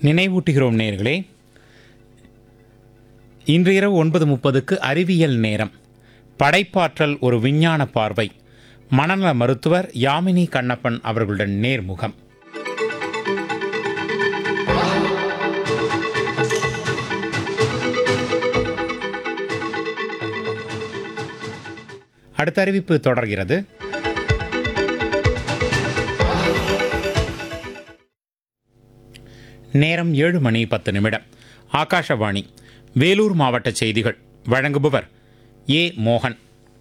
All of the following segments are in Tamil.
நினைவூட்டுகிறோம் நேர்களே இன்று இரவு ஒன்பது முப்பதுக்கு அறிவியல் நேரம் படைப்பாற்றல் ஒரு விஞ்ஞான பார்வை மனநல மருத்துவர் யாமினி கண்ணப்பன் அவர்களுடன் நேர்முகம் அடுத்த அறிவிப்பு தொடர்கிறது நேரம் ஏழு மணி பத்து நிமிடம் ஆகாஷவாணி வேலூர் மாவட்ட செய்திகள் வழங்குபவர் ஏ மோகன்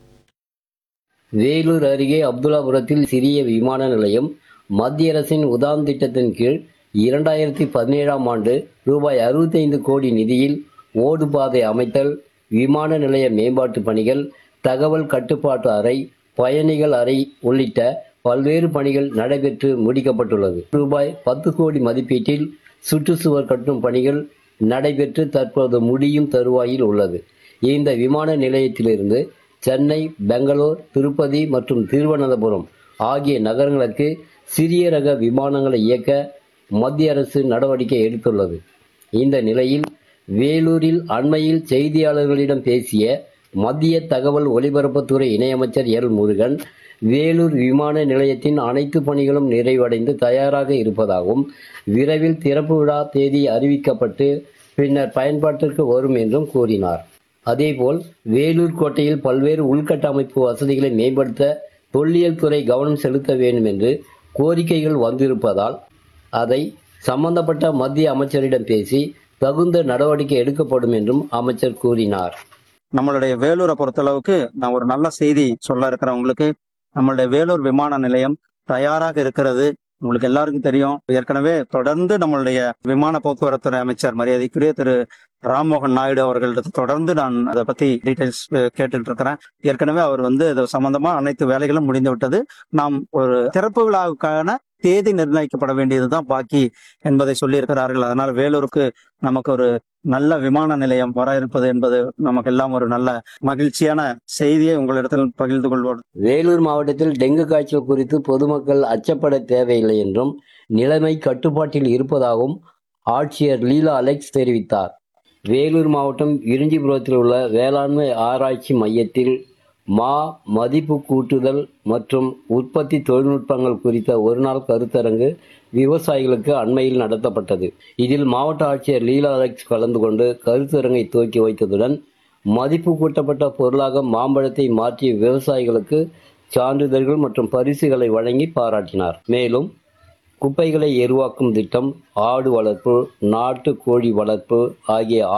வேலூர் அருகே அப்துல்லாபுரத்தில் சிறிய விமான நிலையம் மத்திய அரசின் உதான் திட்டத்தின் கீழ் இரண்டாயிரத்தி பதினேழாம் ஆண்டு ரூபாய் அறுபத்தைந்து கோடி நிதியில் ஓடுபாதை அமைத்தல் விமான நிலைய மேம்பாட்டு பணிகள் தகவல் கட்டுப்பாட்டு அறை பயணிகள் அறை உள்ளிட்ட பல்வேறு பணிகள் நடைபெற்று முடிக்கப்பட்டுள்ளது ரூபாய் பத்து கோடி மதிப்பீட்டில் சுற்றுச்சுவர் கட்டும் பணிகள் நடைபெற்று தற்போது முடியும் தருவாயில் உள்ளது இந்த விமான நிலையத்திலிருந்து சென்னை பெங்களூர் திருப்பதி மற்றும் திருவனந்தபுரம் ஆகிய நகரங்களுக்கு சிறிய ரக விமானங்களை இயக்க மத்திய அரசு நடவடிக்கை எடுத்துள்ளது இந்த நிலையில் வேலூரில் அண்மையில் செய்தியாளர்களிடம் பேசிய மத்திய தகவல் ஒலிபரப்புத்துறை இணையமைச்சர் எல் முருகன் வேலூர் விமான நிலையத்தின் அனைத்து பணிகளும் நிறைவடைந்து தயாராக இருப்பதாகவும் விரைவில் திறப்பு விழா தேதி அறிவிக்கப்பட்டு பின்னர் பயன்பாட்டிற்கு வரும் என்றும் கூறினார் அதேபோல் வேலூர் கோட்டையில் பல்வேறு உள்கட்டமைப்பு வசதிகளை மேம்படுத்த தொல்லியல் துறை கவனம் செலுத்த வேண்டும் என்று கோரிக்கைகள் வந்திருப்பதால் அதை சம்பந்தப்பட்ட மத்திய அமைச்சரிடம் பேசி தகுந்த நடவடிக்கை எடுக்கப்படும் என்றும் அமைச்சர் கூறினார் நம்மளுடைய வேலூரை பொறுத்தளவுக்கு நான் ஒரு நல்ல செய்தி சொல்ல இருக்கிறவங்களுக்கு நம்மளுடைய வேலூர் விமான நிலையம் தயாராக இருக்கிறது உங்களுக்கு எல்லாருக்கும் தெரியும் ஏற்கனவே தொடர்ந்து நம்மளுடைய விமான போக்குவரத்து அமைச்சர் மரியாதைக்குரிய திரு ராம்மோகன் நாயுடு அவர்களிடத்து தொடர்ந்து நான் அதை பத்தி டீடைல்ஸ் கேட்டுட்டு இருக்கிறேன் ஏற்கனவே அவர் வந்து இது சம்பந்தமா அனைத்து வேலைகளும் முடிந்து விட்டது நாம் ஒரு திறப்பு விழாவுக்கான தேதி நிர்ணயிக்கப்பட வேண்டியதுதான் பாக்கி என்பதை சொல்லியிருக்கிறார்கள் அதனால் வேலூருக்கு நமக்கு ஒரு நல்ல விமான நிலையம் வர இருப்பது என்பது நமக்கு எல்லாம் ஒரு நல்ல மகிழ்ச்சியான செய்தியை உங்களிடத்தில் பகிர்ந்து கொள்வோம் வேலூர் மாவட்டத்தில் டெங்கு காய்ச்சல் குறித்து பொதுமக்கள் அச்சப்பட தேவையில்லை என்றும் நிலைமை கட்டுப்பாட்டில் இருப்பதாகவும் ஆட்சியர் லீலா அலெக்ஸ் தெரிவித்தார் வேலூர் மாவட்டம் விரிஞ்சிபுரத்தில் உள்ள வேளாண்மை ஆராய்ச்சி மையத்தில் மா மதிப்பு கூட்டுதல் மற்றும் உற்பத்தி தொழில்நுட்பங்கள் குறித்த ஒருநாள் கருத்தரங்கு விவசாயிகளுக்கு அண்மையில் நடத்தப்பட்டது இதில் மாவட்ட ஆட்சியர் லீலா அலெக்ஸ் கலந்து கொண்டு கருத்தரங்கை துவக்கி வைத்ததுடன் மதிப்பு கூட்டப்பட்ட பொருளாக மாம்பழத்தை மாற்றிய விவசாயிகளுக்கு சான்றிதழ்கள் மற்றும் பரிசுகளை வழங்கி பாராட்டினார் மேலும் குப்பைகளை எருவாக்கும் திட்டம் ஆடு வளர்ப்பு நாட்டு கோழி வளர்ப்பு ஆகிய